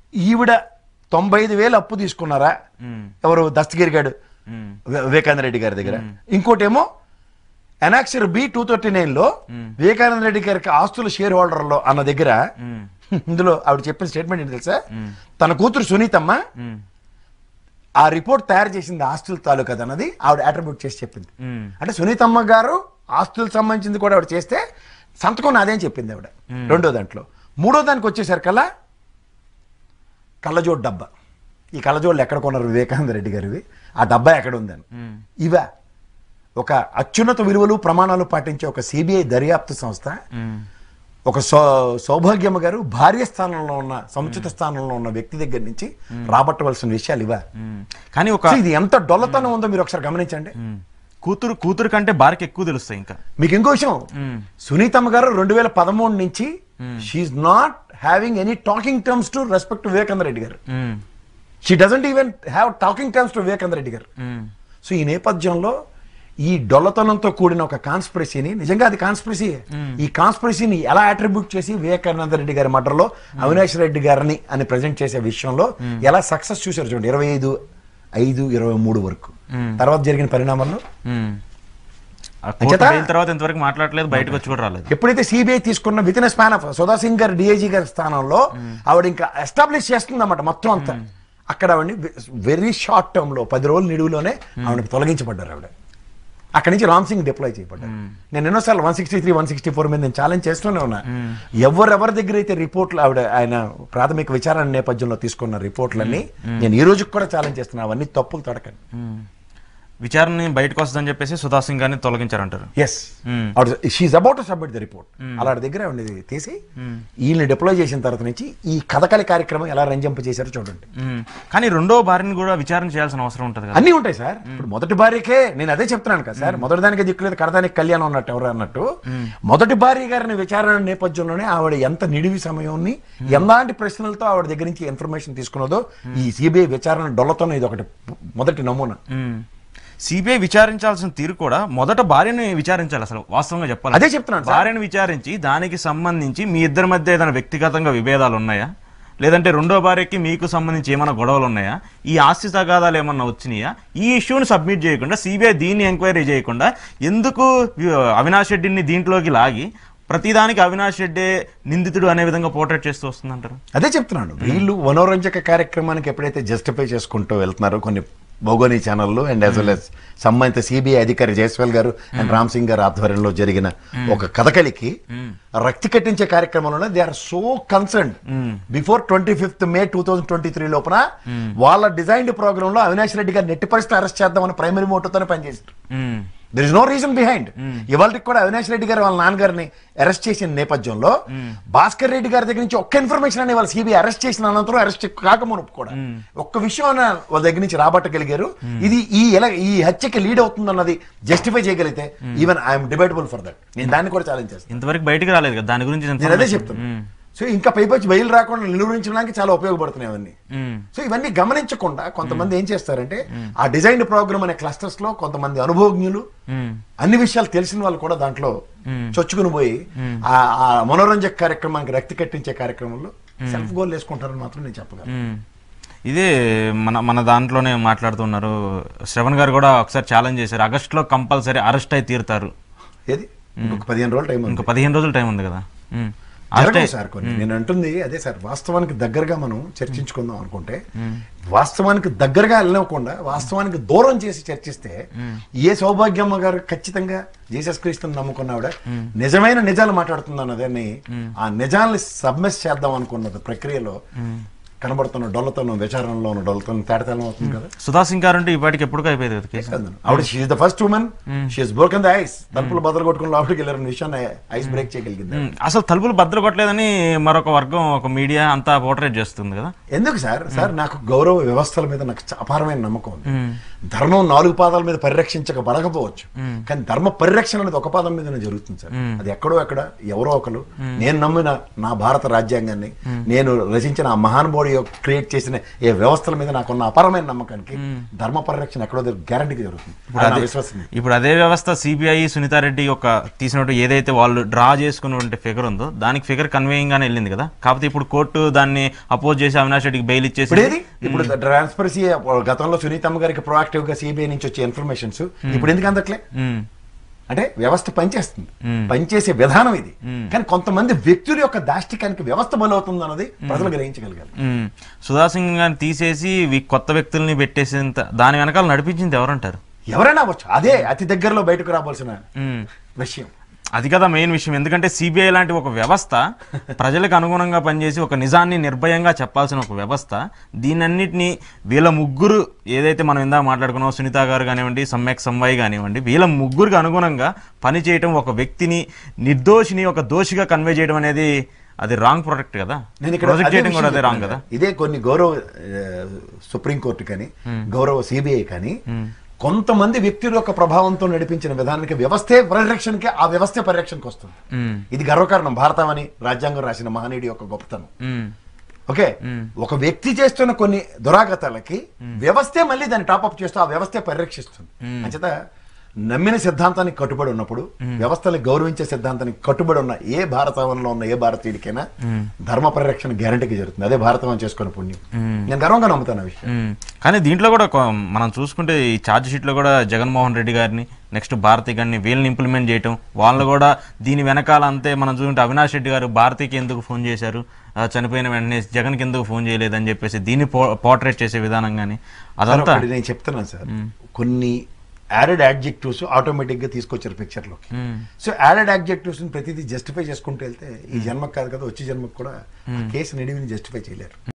ఈవిడ తొంభై ఐదు వేలు అప్పు తీసుకున్నారా మ్మ్. ఎవరు దస్తగిరి గారు మ్మ్. వి- వివేకానంద రెడ్డి గారి దగ్గర ఇంకోటేమో annexure B two thirty nine లో వివేకానంద రెడ్డి గారికి ఆస్తుల షేర్ హోల్డర్లో అన్న దగ్గర మ్మ్. ఇందులో ఆవిడ చెప్పిన స్టేట్మెంట్ ఏంటి తెలుసా తన కూతురు సునీతమ్మ మ్మ్. ఆ రిపోర్ట్ తయారు చేసింది ఆస్తుల తాలూకా అన్నది ఆవిడ అట్రిబ్యూట్ చేసి చెప్పింది మ్మ్. అంటే సునీతమ్మ గారు ఆస్తులకు సంబంధించింది కూడా ఆవిడ చేస్తే సంతకం నాదే అని చెప్పింది ఆవిడ రెండో దాంట్లో మూడో దానికి వచ్చేసరికల్లా కళ్ళజోడు డబ్బా ఈ కళ్ళజోళ్ళు ఎక్కడ కొన్నారు వివేకానంద రెడ్డి గారివి ఆ డబ్బా ఎక్కడ ఉందని మ్మ్. ఇవా ఒక అత్యున్నత విలువలు ప్రమాణాలు పాటించే ఒక సిబిఐ దర్యాప్తు సంస్థ మ్మ్. ఒక సౌ సౌభాగ్యమ్మ గారు భార్య స్థానంలో ఉన్న సముచిత స్థానంలో ఉన్న వ్యక్తి దగ్గర నుంచి రాబట్టవలసిన విషయాలు ఇవా మ్మ్. కానీ ఒక సో ఇది ఎంత డొల్లతనం ఉందో మీరు ఒకసారి గమనించండి మ్మ్. కూతురు కూతురు కంటే భార్యకి ఎక్కువ తెలుస్తాయి ఇంకా మీకు ఇంకో విషయం మ్మ్. సునీతమ్మ గారు రెండు వేల పదమూడు నుంచి she's not having any talking terms to respect Vivekananda Reddy garu hmm. She doesn't even have talking terms to Vivekananda Reddy garu hmm. So ఈ నేపథ్యంలో ఈ డొల్లతనంతో కూడిన ఒక కాన్స్పిరసీని నిజంగా అది కాన్స్పిరసీ ఈ కాన్స్పిరసీని ఎలా అట్రిబ్యూట్ చేసి వివేకానంద రెడ్డి గారి మర్డర్లో అవినాష్ రెడ్డి గారిని అని ప్రజెంట్ చేసే విషయంలో ఎలా సక్సెస్ చూశారు చూడండి ఇరవై ఐదు ఐదు ఇరవై మూడు వరకు తర్వాత జరిగిన పరిణామాల్లో మ్మ్. ఆ కోర్టు అంచేత- బెయిల్ తర్వాత ఇంతవరకు మాట్లాడలేదు బయటకు వచ్చి కూడా రాలేదు ఎప్పుడైతే సిబిఐ తీసుకున్న within span of Sudha Singh garu DIG గారి స్థానంలో ఆవిడ ఇంకా ఎస్టాబ్లిష్ చేస్తుంది అన్నమాట మొత్తం అంతా అక్కడ ఆవిడని వెరీ షార్ట్ టర్మ్ లో పది రోజుల నిడువులోనే ఆవిడకి తొలగించబడ్డారు ఆవిడ అక్కడి నుంచి రామ్ సింగ్ డిప్లాయ్ చేయబడ్డారు నేను ఎన్నోసార్లు one sixty three one sixty four మీద నేను ఛాలెంజ్ చేస్తూనే ఉన్నా ఎవరెవరి దగ్గర అయితే రిపోర్ట్లు ఆవిడ ఆయన ప్రాథమిక విచారణ నేపథ్యంలో తీసుకున్న రిపోర్ట్లన్నీ నేను ఈ రోజుకి కూడా ఛాలెంజ్ చేస్తున్నా అవన్నీ తప్పులు తడకండి మ్మ్. విచారణ బయటకు వస్తుందని చెప్పేసి సుధా సింగ్ గారిని తొలగించారంటారు yes she's about submit the report అలాంటి దగ్గర ఆవిడని తీసి వీళ్ళని డిప్లాయ్ చేసిన తర్వాత నుంచి ఈ కథకళి కార్యక్రమం ఎలా రంజింప చేశారో చూడండి మ్మ్. కానీ రెండో భార్యని కూడా విచారణ చేయాల్సిన అవసరం ఉంటుంది కదా అన్నీ ఉంటాయి సార్ ఇప్పుడు మొదటి భార్యకే నేను అదే చెప్తున్నాను కదా సార్ మొదటి దానికి దిక్కులేదు కడదానికి కళ్యాణం అన్నట్టు ఎవరు అన్నట్టు మొదటి భార్య గారిని విచారణ నేపథ్యంలోనే ఆవిడ ఎంత నిడివి సమయాన్ని ఎలాంటి ప్రశ్నలతో ఆవిడ దగ్గర నుంచి ఇన్ఫర్మేషన్ తీసుకున్నదో ఈ సిబిఐ విచారణ డొల్లతో ఇది ఒకటి మొదటి నమూనా సిబిఐ విచారించాల్సిన తీరు కూడా మొదట భార్యని విచారించాలి అసలు వాస్తవంగా చెప్పాలి అదే చెప్తున్నాను సార్. భార్యను విచారించి దానికి సంబంధించి మీ ఇద్దరి మధ్య ఏదైనా వ్యక్తిగతంగా విభేదాలు ఉన్నాయా లేదంటే రెండో భార్యకి మీకు సంబంధించి ఏమైనా గొడవలు ఉన్నాయా ఈ ఆస్తి తగాదాలు ఏమన్నా వచ్చినాయా ఈ ఇష్యూని సబ్మిట్ చేయకుండా సిబిఐ దీన్ని ఎంక్వైరీ చేయకుండా ఎందుకు వి- అవినాష్ రెడ్డిని దీంట్లోకి లాగి ప్రతిదానికి అవినాష్ రెడ్డి నిందితుడు అనే విధంగా పోర్ట్రేట్ చేస్తూ వస్తుందంటారు అదే చెప్తున్నాను వీళ్ళు మనోరంజక కార్యక్రమానికి ఎప్పుడైతే జస్టిఫై చేసుకుంటూ వెళ్తున్నారో కొన్ని భౌగోళీ ఛానళ్ళు అండ్ యాజ్ వెల్ as సంబంధిత సిబిఐ అధికారి జైస్వాల్ గారు అండ్ రామ్ సింగ్ గారు ఆధ్వర్యంలో జరిగిన ఒక కథకలికి రక్తి కట్టించే కార్యక్రమంలోనే they are so concern before twenty fifth May two thousand twenty three లోపల వాళ్ళ డిజైన్డ్ ప్రోగ్రామ్ లో అవినాష్ రెడ్డి గారు నెట్టి పరిస్థితి అరెస్ట్ చేద్దామని ప్రైమరీ మోటోతోనే పనిచేశారు hmm. There is no reason behind ఇవాళకి కూడా అవినాష్ రెడ్డి గారు వాళ్ళ నాన్నగారిని అరెస్ట్ చేసిన నేపథ్యంలో భాస్కర్ రెడ్డి గారి దగ్గర నుంచి ఒక్క ఇన్ఫర్మేషన్ అని వాళ్ళ సిబిఐ అరెస్ట్ చేసిన అనంతరం అరెస్ట్ కాకమునుపు కూడా ఒక్క విషయం అన్న వాళ్ళ దగ్గర నుంచి రాబట్టగలిగారు ఇది ఈ ఎలా ఈ హత్యకి లీడ్ అవుతుంది అన్నది జస్టిఫై చేయగలిగితే even I'm debatable for that నేను దాన్ని కూడా ఛాలెంజ్ చేస్తాను ఇంతవరకు బయటికి రాలేదు కదా దాని గురించి నేను అదే చెప్తాను సో ఇంకా పైపచ్చి బయలు రాకుండా నిలువరించడానికి చాలా ఉపయోగపడుతున్నాయి అవన్నీ మ్మ్. సో ఇవన్నీ గమనించకుండా కొంతమంది ఏం చేస్తారంటే ఆ డిజైన్ ప్రోగ్రామ్ అనే క్లస్టర్స్ లో కొంతమంది అనుభవజ్ఞులు మ్మ్. అన్ని విషయాలు తెలిసిన వాళ్ళు కూడా దాంట్లో చొచ్చుకుని పోయి ఆ ఆ మనోరంజక కార్యక్రమానికి రక్తి కట్టించే కార్యక్రమంలో సెల్ఫ్ గోల్ వేసుకుంటారని మాత్రం నేను చెప్పగలను మ్మ్. ఇదే మన మన దాంట్లోనే మాట్లాడుతున్నారు శ్రవణ్ గారు కూడా ఒకసారి ఛాలెంజ్ చేశారు ఆగస్టులో కంపల్సరీ అరెస్ట్ అయి తీరుతారు ఏది ఇంకొక పదిహేను రోజులు టైం ఉంది ఇంకా పదిహేను రోజులు టైం ఉంది కదా మ్మ్. జరగవు సార్ కొన్ని నేను అంటుంది అదే సార్ వాస్తవానికి దగ్గరగా మనం చర్చించుకుందాం అనుకుంటే వాస్తవానికి దగ్గరగా వెళ్ళనివ్వకుండా వాస్తవానికి దూరం చేసి చర్చిస్తే ఏ సౌభాగ్యమ్మ గారు ఖచ్చితంగా జీసస్ క్రీస్తుని నమ్ముకున్న ఆవిడ నిజమైన నిజాలు మాట్లాడుతుంది అన్నదాన్ని ఆ నిజాల్ని సబ్మిస్ చేద్దాం అనుకున్నది ప్రక్రియలో కనబడుతున్న డొల్లతనం విచారణలో డొల్లతనం తేడతనం అవుతుంది కదా సుధా సింగ్ గారు అంటే ఇప్పటికి ఎప్పుడు అయిపోయేది కదా కేసు కాదు. ఆవిడ she's the first women she's broken the ice తలుపులు బద్దలు కొట్టుకుని లోపలికి వెళ్ళారన్న విషయాన్ని ఐస్ బ్రేక్ చేయగలిగింది మ్మ్. అసలు తలుపులు బద్దలు కొట్టలేదని మరొక వర్గం ఒక మీడియా అంతా పోర్ట్రేట్ చేస్తుంది కదా ఎందుకు సార్ సార్ నాకు గౌరవ వ్యవస్థల మీద నాకు చ- అపారమైన నమ్మకం ఉంది ధర్మం నాలుగు పాదాల మీద పరిరక్షించకబడకపోవచ్చు కానీ ధర్మ పరిరక్షణ అనేది ఒక పాదం మీదనే జరుగుతుంది సార్ అది ఎక్కడో ఎక్కడ ఎవరో ఒకరు నేను నమ్మిన నా భారత రాజ్యాంగాన్ని నేను రచించిన ఆ మహానుభావుడి క్రియేట్ చేసిన ఏ వ్యవస్థల మీద నాకున్న అపరమైన నమ్మకానికి ధర్మ పరిరక్షణ ఎక్కడో గ్యారంటీగా జరుగుతుంది ఇప్పుడు అది నా అదే విశ్వాసం ఇప్పుడు అదే వ్యవస్థ సిబిఐ సునీతారెడ్డి యొక్క తీసినట్టు ఏదైతే వాళ్ళు డ్రా చేసుకున్నటువంటి ఫిగర్ ఉందో దానికి ఫిగర్ కన్వేయింగ్ గానే వెళ్ళింది కదా కాకపోతే ఇప్పుడు కోర్టు దాన్ని అపోజ్ చేసి అవినాష్ రెడ్డికి బెయిల్ ఇప్పుడు ఇచ్చేసి ఏది ఇప్పుడు ట్రాన్స్పరసీ గతంలో సునీతమ్మ గారికి ప్రొయాక్టివ్ గా సిబిఐ నుంచి వచ్చే ఇన్ఫర్మేషన్స్ ఇప్పుడు ఎందుకు అందట్లే ఉమ్, అంటే వ్యవస్థ పనిచేస్తుంది మ్మ్. పనిచేసే విధానం ఇది కానీ కొంతమంది వ్యక్తుల యొక్క దాష్టికానికి వ్యవస్థ బలవుతుంది అన్నది ప్రజలు గ్రహించగలిగారు ఉమ్. సుధా సింగ్ గారిని తీసేసి వీ- కొత్త వ్యక్తుల్ని పెట్టేసేంత దాని వెనకాల నడిపించింది ఎవరంటారు ఎవరైనా అవ్వచ్చు అదే అతి దగ్గరలో బయటకు రావాల్సిన ఉమ్. విషయం అది కదా మెయిన్ విషయం ఎందుకంటే సిబిఐ లాంటి ఒక వ్యవస్థ ప్రజలకు అనుగుణంగా పనిచేసి ఒక నిజాన్ని నిర్భయంగా చెప్పాల్సిన ఒక వ్యవస్థ దీనన్నిటిని వీళ్ళ ముగ్గురు ఏదైతే మనం ఇందాక మాట్లాడుకున్నాం సునీత గారు కానివ్వండి సమ్యక్ సంవాయి కానివ్వండి వీళ్ళ ముగ్గురికి అనుగుణంగా పని చేయటం ఒక వ్యక్తిని నిర్దోషిని ఒక దోషిగా కన్వే చేయడం అనేది అది రాంగ్ ప్రొడక్ట్ కదా నేను ఇక్కడ ప్రొజెక్ట్ అదే చేయడం కూడా విషయం అదే రాంగ్ కదా చెప్తున్నాను. ఇదే కొన్ని గౌరవ సుప్రీం కోర్టు కానీ గౌరవ సిబిఐ కానీ కొంతమంది వ్యక్తుల యొక్క ప్రభావంతో నడిపించిన విధానానికి వ్యవస్థే పరిరక్షణకి ఆ వ్యవస్థే పరిరక్షణకి వస్తుంది ఉమ్, ఇది గర్వకారణం భారతం అని రాజ్యాంగం రాసిన మహనీయుడి యొక్క గొప్పతనం ఉమ్, ఓకే ఒక వ్యక్తి చేస్తున్న కొన్ని దురాగతాలకి వ్యవస్థే మళ్ళీ దాన్ని టాప్అప్ చేస్తూ ఆ వ్యవస్థే పరిరక్షిస్తుంది అంచేత నమ్మిన సిద్ధాంతానికి కట్టుబడి ఉన్నప్పుడు వ్యవస్థని గౌరవించే సిద్ధాంతానికి కట్టుబడి ఉన్న ఏ భారతవనంలో ఉన్న ఏ భారతీయుడికైనా ధర్మ పరిరక్షణ గ్యారంటీకి జరుగుతుంది అదే భారతం చేసుకున్న పుణ్యం నేను గర్వంగా నమ్ముతాను ఆ విషయం ఉమ్. కానీ దీంట్లో కూడా కొ- మనం చూసుకుంటే ఈ ఛార్జ్ షీట్లో కూడా జగన్మోహన్ రెడ్డి గారిని నెక్స్ట్ భారతి గారిని వీళ్ళని ఇంప్లిమెంట్ చేయటం వాళ్ళు కూడా దీని వెనకాల అంతే మనం చూసుకుంటే అవినాష్ రెడ్డి గారు భారతికి ఎందుకు ఫోన్ చేశారు ఆ, చనిపోయిన వెంటనే జగన్కి ఎందుకు ఫోన్ చేయలేదని చెప్పేసి దీన్ని పోర్ట్రేట్ చేసే విధానం కానీ అదంతా ఒకటి నేను చెప్తున్నాను సార్ కొన్ని యాడెడ్ యాడ్జెక్టివ్స్ ఆటోమేటిక్ గా తీసుకొచ్చారు పిక్చర్ లోకి ఉమ్, సో యాడెడ్ యాడ్జెక్టివ్స్ ప్రతిదీ జస్టిఫై చేసుకుంటూ వెళ్తే ఈ జన్మకు కాదు కదా వచ్చే జన్మకు కూడా కేసు నిడివిని జస్టిఫై చేయలేరు